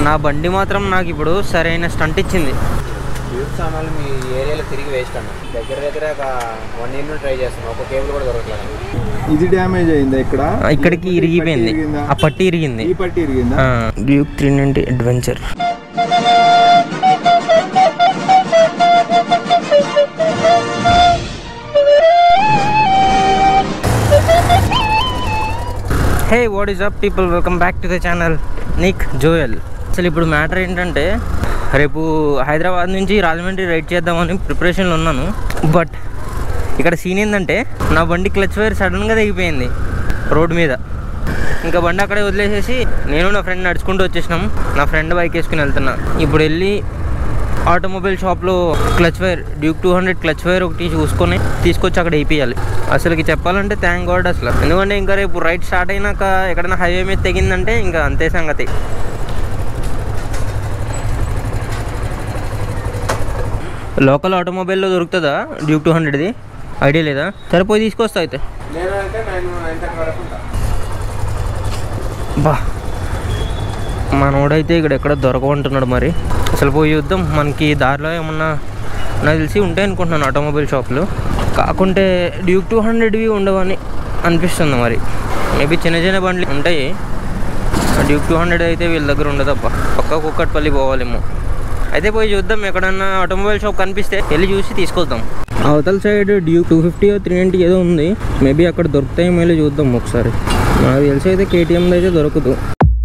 నా బండి మాత్రం నాకు ఇప్పుడు సరైన స్టంట్ ఇచ్చింది యూత్ సామాన్లు మీ ఏరియాలో తిరిగి వేస్ట్ అన్న దగ్గర దగ్గర ఒక వన్ ఇయర్ ట్రై చేస్తున్నాం ఒక కేబుల్ కూడా దొరకలేదు ఇది డ్యామేజ్ అయిందా ఇక్కడ ఇక్కడికి ఇరిగిపోయింది పట్టి ఇరిగిందా? ఆ పట్టి ఇరిగింది ఈ పట్టి ఇరిగిందా Duke three ninety adventure hey what is up people welcome back to the channel Nick Joel అసలు ఇప్పుడు మ్యాటర్ ఏంటంటే రేపు హైదరాబాద్ నుంచి రాజమండ్రి రైడ్ చేద్దామని ప్రిపరేషన్లో ఉన్నాను బట్ ఇక్కడ సీన్ ఏంటంటే నా బండి క్లచ్ వైర్ సడన్గా తెగిపోయింది రోడ్ మీద ఇంకా బండి అక్కడే వదిలేసేసి నేను నా ఫ్రెండ్ నడుచుకుంటూ వచ్చేసినాం నా ఫ్రెండ్ బైక్ వేసుకుని వెళ్తున్నా ఇప్పుడు వెళ్ళి ఆటోమొబైల్ షాప్లో clutch wire Duke two hundred clutch wire ఒకటి చూసుకొని తీసుకొచ్చి అక్కడ వేయించాలి అసలుకి చెప్పాలంటే థ్యాంక్ గాడ్ అసలు ఎందుకంటే ఇంకా రేపు రైడ్ స్టార్ట్ అయినాక ఎక్కడైనా హైవే మీద తెగిందంటే ఇంకా అంతే సంగతి లోకల్ ఆటోమొబైల్లో దొరుకుతుందా డ్యూక్ టూ హండ్రెడ్ది ఐడియా లేదా సరిపోయి తీసుకొస్తా అయితే నేను అంటే నైన్ నైన్ థర్టీ వరకు ఉంటా బా మనోడైతే ఇక్కడ ఎక్కడ దొరకమంటున్నాడు మరి అసలు పోయి చూద్దాం మనకి దారిలో ఏమన్నా నాకు తెలిసి ఉంటాయి అనుకుంటున్నాను ఆటోమొబైల్ షాపులు కాకుంటే డ్యూక్ టూ హండ్రెడ్వి ఉండవని అనిపిస్తుంది మరి మేబీ చిన్న చిన్న బండ్లు ఉంటాయి డ్యూక్ టూ హండ్రెడ్ అయితే వీళ్ళ దగ్గర ఉండదప్ప పక్క కుక్కట్పల్లి పోవాలేమో అయితే పోయి చూద్దాం ఎక్కడన్నా ఆటోమొబైల్ షాప్ కనిపిస్తే వెళ్ళి చూసి తీసుకొద్దాం అవతల side Duke two fifty three ninety ఏదో ఉంది మేబీ అక్కడ దొరుకుతాయేమో వెళ్ళి చూద్దాం ఒకసారి నాకు తెలిసి అయితే కేటీఎంలో అయితే దొరకదు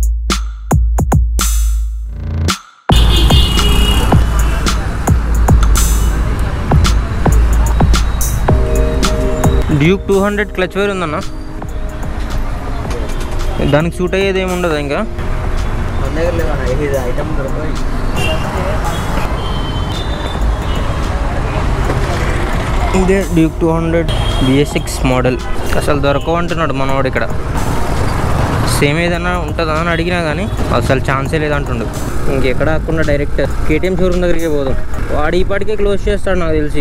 Duke two hundred clutch wire ఉందన్న దానికి సూట్ అయ్యేది ఏమి ఉండదు ఇంకా మన దగ్గర లేవన్నా ఇది ఐటమ్ దొరకదు ఇదే Duke two hundred BS six model అసలు దొరకవు అంటున్నాడు మనవాడు ఇక్కడ సేమ్ ఏదైనా ఉంటుందా అని అడిగినా కానీ అసలు ఛాన్సే లేదంటుండు ఇంకెక్కడ కాకుండా డైరెక్ట్ కేటీఎం షోరూమ్ దగ్గరికి పోదాం వాడు ఈ పాటికే క్లోజ్ చేస్తాడు నాకు తెలిసి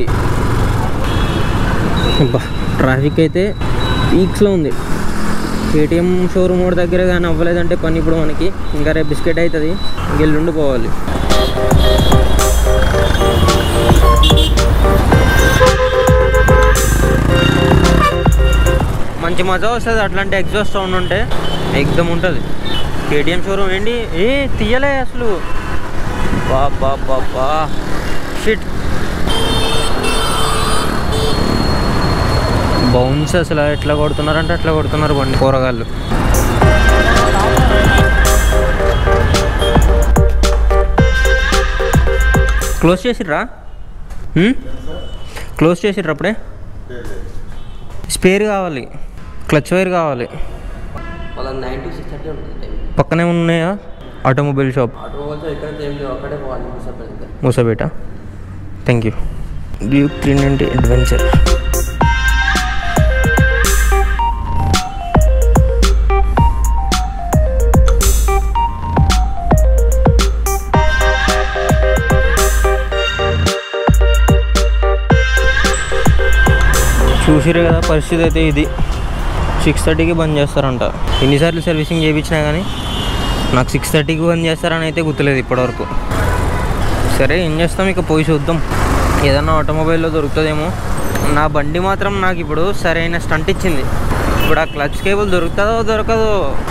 అబ్బా ట్రాఫిక్ అయితే పీక్స్లో ఉంది కేటీఎం షోరూమ్ కూడా దగ్గర కానీ అవ్వలేదంటే పని ఇప్పుడు మనకి ఇంకా రేపు బిస్కెట్ అవుతుంది ఇంకెల్లుండి పోవాలి మంచి మజా వస్తుంది అట్లాంటి ఎగ్జాస్ట్ సౌండ్ ఉంటే ఎగ్దమ్ ఉంటుంది కేటీఎం షోరూమ్ ఏంటి ఏ తీయలే అసలు బా బా బా బా షిట్ బౌన్స్ అసలు ఎట్లా కొడుతున్నారంటే అట్లా కొడుతున్నారు బండి కూరగాయలు క్లోజ్ చేసిర్రా హ్మ్? క్లోజ్ చేసిర్రా అప్పుడే స్పేర్ కావాలి క్లచ్ వైర్ కావాలి వాళ్ళకి నైన్ టు సిక్స్ థర్టీ ఉంటుంది టైం పక్కనే ఉన్నాయా ఆటోమొబైల్ షాప్ ఆటోమొబైల్స్ ఇక్కడ ఏం లేవు అక్కడే పోవాలి ముసాపేట దగ్గర Moosapet thank you Duke three ninety adventure చూసిరే కదా పరిస్థితి అయితే ఇది సిక్స్ థర్టీకి బంద్ చేస్తారంట ఎన్నిసార్లు సర్వీసింగ్ చేయించినా కానీ నాకు సిక్స్ థర్టీకి బంద్ చేస్తారని అయితే గుర్తులేదు ఇప్పటివరకు సరే ఏం చేస్తాం ఇక పోయి చూద్దాం ఏదన్నా ఆటోమొబైల్లో దొరుకుతుందేమో నా బండి మాత్రం నాకు ఇప్పుడు సరైన స్టంట్ ఇచ్చింది ఇప్పుడు ఆ క్లచ్ కేబుల్ దొరుకుతుందో దొరకదో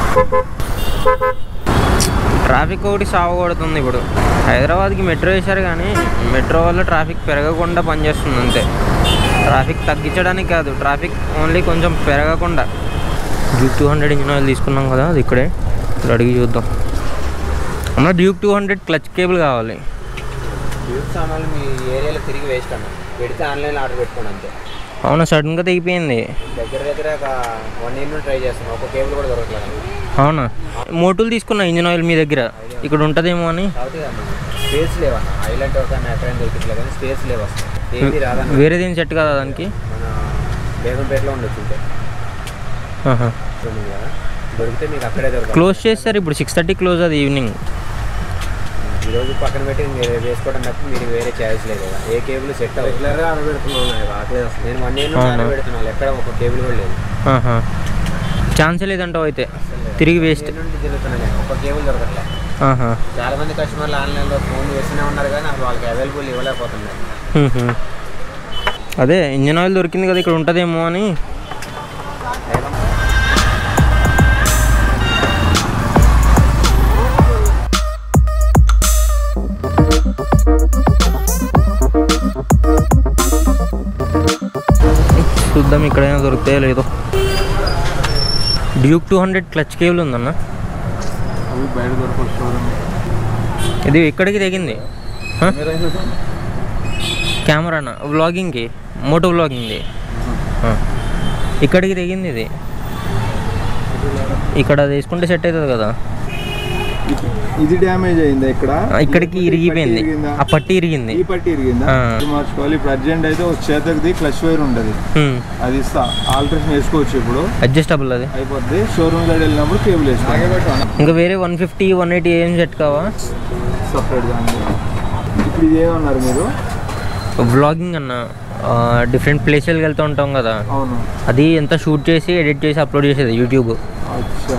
ట్రాఫిక్ ఒకటి సావగొడుతుంది ఇప్పుడు హైదరాబాద్కి మెట్రో వేశారు కానీ మెట్రో వల్ల ట్రాఫిక్ పెరగకుండా పనిచేస్తుంది అంతే ట్రాఫిక్ తగ్గించడానికి కాదు ట్రాఫిక్ ఓన్లీ కొంచెం పెరగకుండా Duke two hundred engine oil తీసుకున్నాం కదా అది ఇక్కడే ఇప్పుడు అడిగి చూద్దాం అన్న Duke two hundred clutch cable కావాలి యూత్ సామాన్లు మీ ఏరియాలో తిరిగి వేస్ట్ అన్న పెడితే ఆన్లైన్ ఆర్డర్ పెట్టుకోండి అంతే అవునా సడన్గా తెగిపోయింది దగ్గర దగ్గర ఒక వన్ ఇయర్ ట్రై చేస్తున్నాం ఒక కేబుల్ కూడా దొరకలేదు అవునా మోటులు తీసుకున్నా ఇంజిన్ ఆయిల్ మీ దగ్గర ఇక్కడ ఉంటుందేమో అని కాబట్టి స్పేస్ లేవన్న ఐలాండ్ ఒక ఎక్కడైనా దొరికిట్లే కానీ స్పేస్ లేవు అసలు ఏది రాదన్న వేరేదేం సెట్ కదా దానికి మన బేగంపేటలో ఉండొచ్చు ఉంటే ఆహా. ఉంది కదా దొరికితే మీకు అక్కడే దొరకదు క్లోజ్ చేస్తారు ఇప్పుడు సిక్స్ థర్టీ క్లోజ్ అది ఈవినింగ్ ఈరోజు పక్కన పెట్టి మీరు వేసుకోవడం తప్ప మీరు వేరే ఛాయిస్ లేదు కదా ఏ కేబుల్ సెట్ అవ్వదు నేను వన్ ఇయర్ నుంచి అవునా? ఆర్డర్ పెడుతున్నాను ఎక్కడ ఒక కేబుల్ కూడా లేదు ఛాన్స్ లేదంటావు అయితే తిరిగి వేస్ట్ ఇయర్ నుండి తిరుగుతున్నాను నేను. ఒక కేబుల్ దొరకట్లే ఆహా చాలా మంది కస్టమర్లు ఆన్లైన్లో ఫోన్ చేస్తూనే ఉన్నారు కానీ అసలు వాళ్ళకి అవైలబుల్ ఇవ్వలేకపోతున్నారు మ్మ్హ. అదే ఇంజన్ ఆయిల్ దొరికింది కదా ఇక్కడ ఉంటుందేమో అని చూద్దాం ఇక్కడైనా దొరుకుతాయో లేదో Duke two hundred clutch cable ఉందన్న అవి బయట దొరకదు షోరూమ్ ఇది ఇక్కడికి తెగింది హ? కెమెరానా వ్లాగింగ్కి మోటో వ్లాగింగ్ది ఆ. ఇక్కడికి తెగింది ఇది ఇక్కడ తీసుకుంటే సెట్ అవుతుంది కదా ఇది డ్యామేజ్ అయిందా ఇక్కడ ఆ, ఇక్కడికి ఈ పట్టి ఇరిగిపోయింది ఇరిగిందా? ఆ పట్టి ఇరిగింది ఈ పట్టి ఇరిగిందా ఆ. ఇది మార్చుకోవాలి ఇప్పుడు అర్జెంట్ అయితే ఒక చేతకి క్లచ్ వైర్ ఉంటుంది అది ఇస్తా ఆల్ట్రేషన్ వేసుకోవచ్చు ఇప్పుడు అడ్జస్టబుల్ అది అయిపోద్ది షోరూమ్ సైడ్ వెళ్ళినప్పుడు కేబుల్ వేసుకోవాలి ఇంకా వేరే వన్ ఫిఫ్టీ వన్ ఎయిటీ ఏం సెట్ కావా సపరేట్ దాన్ని ఇప్పుడు ఇది ఏమన్నారు మీరు వ్లాగింగ్ అన్న డిఫరెంట్ ప్లేసెస్కి వెళ్తూ ఉంటాం కదా అవును అది ఎంత షూట్ చేసి ఎడిట్ చేసి అప్లోడ్ చేసేది యూట్యూబ్ అచ్చా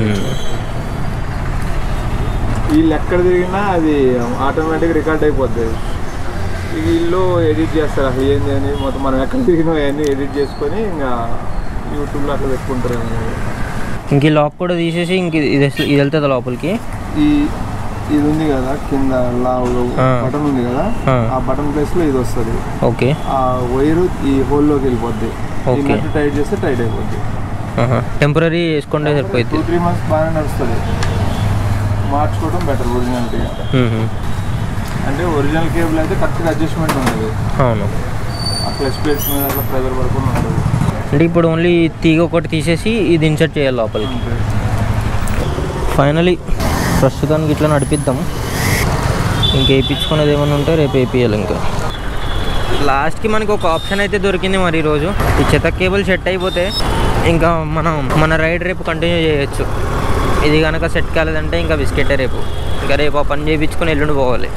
వీళ్ళు ఎక్కడ తిరిగినా అది ఆటోమేటిక్ రికార్డ్ అయిపోద్ది వీళ్ళు ఎడిట్ చేస్తారు అసలు ఏంది అని మొత్తం మనం ఎక్కడ తిరిగినా అవన్నీ ఎడిట్ చేసుకొని ఇంకా యూట్యూబ్లో అట్లా పెట్టుకుంటారు ఇంక ఈ లాక్ కూడా తీసేసి ఇంక ఇది ఇది ఇది వెళ్తుంది లోపలికి ఈ ఇది ఉంది కదా కింద ఆ. బటన్ ఉంది కదా ఆ. ఆ బటన్ ప్లేస్లో ఇది వస్తుంది ఓకే ఆ వైరు ఈ హోల్లోకి వెళ్ళిపోద్ది ఈ Okay. నట్టు టైట్ చేస్తే టైట్ అయిపోద్ది టెంపరీ వేసుకుంటే టూ సరిపోయింది త్రీ మంత్స్ బాగానే నడుస్తుంది మార్చుకోవడం బెటర్ ఒరిజినాలిటీగా అంటే ఒరిజినల్ కేబుల్ అయితే కరెక్ట్గా అడ్జస్ట్మెంట్ ఉండదు అవును ఆ క్లచ్ ప్లేట్స్ మీద అట్లా ప్రెజర్ పడకుండా ఉండదు అంటే ఇప్పుడు ఓన్లీ తీగ ఒకటి తీసేసి ఇది ఇన్సర్ట్ చేయాలి లోపలికి ఫైనలీ ప్రస్తుతానికి ఇట్లా నడిపిద్దాం ఇంక వేయించుకునేది ఏమైనా ఉంటే రేపు వేయించాలి ఇంకా లాస్ట్కి మనకు ఒక ఆప్షన్ అయితే దొరికింది మరి ఈరోజు ఈ చెత్త కేబుల్ సెట్ అయిపోతే ఇంకా మనం మన రైడ్ రేపు కంటిన్యూ చేయొచ్చు ఇది కనుక సెట్ కాలేదంటే ఇంకా బిస్కెటే రేపు ఇంకా రేపు ఆ పని చేయించుకొని ఎల్లుండి పోవాలి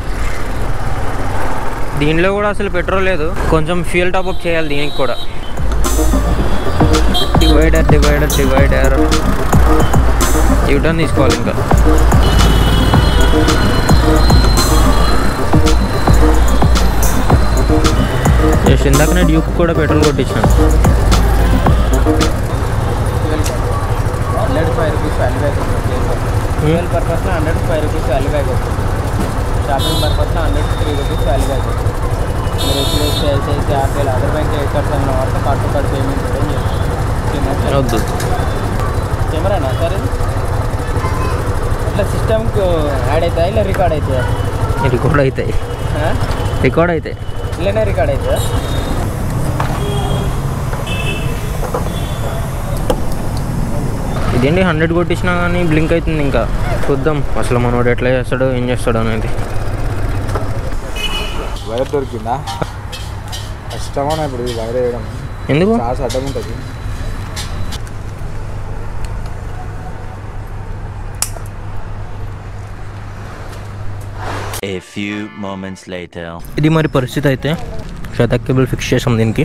దీనిలో కూడా అసలు పెట్రోల్ లేదు కొంచెం ఫ్యూయల్ టాప్అప్ చేయాలి దీనికి కూడా డివైడర్ డివైడర్ డివైడర్ యూటర్న్ తీసుకోవాలి ఇంకా జస్ట్ ఇందాక నేను డ్యూక్ కూడా పెట్రోల్ కొట్టించాను hundred five rupees value bag వస్తుంది ట్వెల్వ్ పర్పస్లో hundred five rupees value bag వస్తుంది షాపింగ్ పర్పస్లో hundred three rupees value bag వస్తుంది మీరు HDFC ICICI RBL other bank credit cards అన్న వాటితో కార్డ్ టు కార్డ్ పేమెంట్ కూడా వద్దు కెమెరానా సార్ ఇది అట్లా సిస్టమ్కి యాడ్ అవుతాయా ఇలా రికార్డ్ అవుతాయా రికార్డ్ అవుతాయి రికార్డ్ అవుతాయి ఇలానే రికార్డ్ అవుతుందా ఇదేంటి హండ్రెడ్ కొట్టించినా కానీ బ్లింక్ అవుతుంది ఇంకా చూద్దాం అసలు మనోడు ఎట్లా చేస్తాడో ఏం చేస్తాడో అనేది వైర్ దొరికిందా కష్టమా ఇప్పుడు ఈ వైర్ వేయడం ఎందుకు చాలా అడ్డం ఉంటుంది A few moments later. ఇది మరి పరిస్థితి అయితే శతక్ కేబుల్ ఫిక్స్ చేసాం దీనికి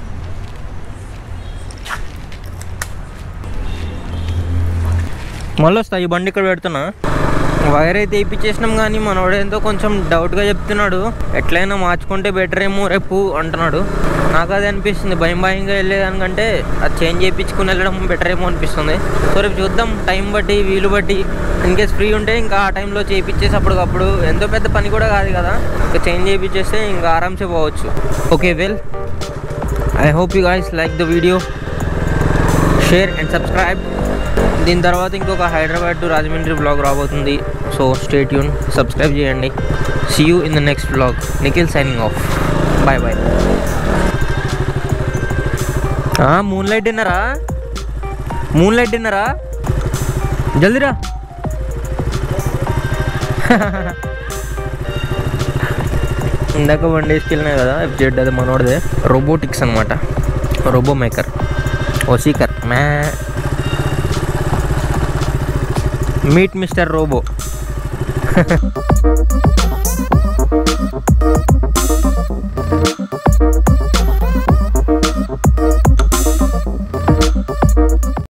మళ్ళీ వస్తా ఈ బండి ఇక్కడ పెడుతున్నా వైర్ అయితే వేయించేసినాం కానీ మనోడేంతో కొంచెం డౌట్గా చెప్తున్నాడు ఎట్లయినా మార్చుకుంటే బెటర్ ఏమో రేపు అంటున్నాడు నాకు అది అనిపిస్తుంది భయం భయంగా వెళ్ళేదానికంటే అది చేంజ్ చేయించుకుని వెళ్ళడం బెటర్ ఏమో అనిపిస్తుంది సో రేపు చూద్దాం టైం బట్టి వీలు బట్టి ఇన్ కేస్ ఫ్రీ ఉంటే ఇంకా ఆ టైంలో చేయించేసి అప్పటికప్పుడు ఎంతో పెద్ద పని కూడా కాదు కదా ఇంకా చేంజ్ చేయించేస్తే ఇంకా ఆరామ్సే పోవచ్చు okay well I hope you guys like the video share and subscribe దీని తర్వాత ఇంకొక హైదరాబాద్ టు రాజమండ్రి బ్లాగ్ రాబోతుంది సో స్టేట్ యూన్ సబ్స్క్రైబ్ చేయండి see you in the next blog Nikhil signing off bye bye moonlight డిన్నరా మూన్ లైట్ డిన్నరా జల్దీరా ఇందాక వన్ డేస్కి వెళ్ళినా కదా ఎఫ్జెడ్ అది మనోడిదే రోబోటిక్స్ అనమాట రోబో మేకర్ ఓసీకర్ మ్యా మీట్ మిస్టర్ రోబో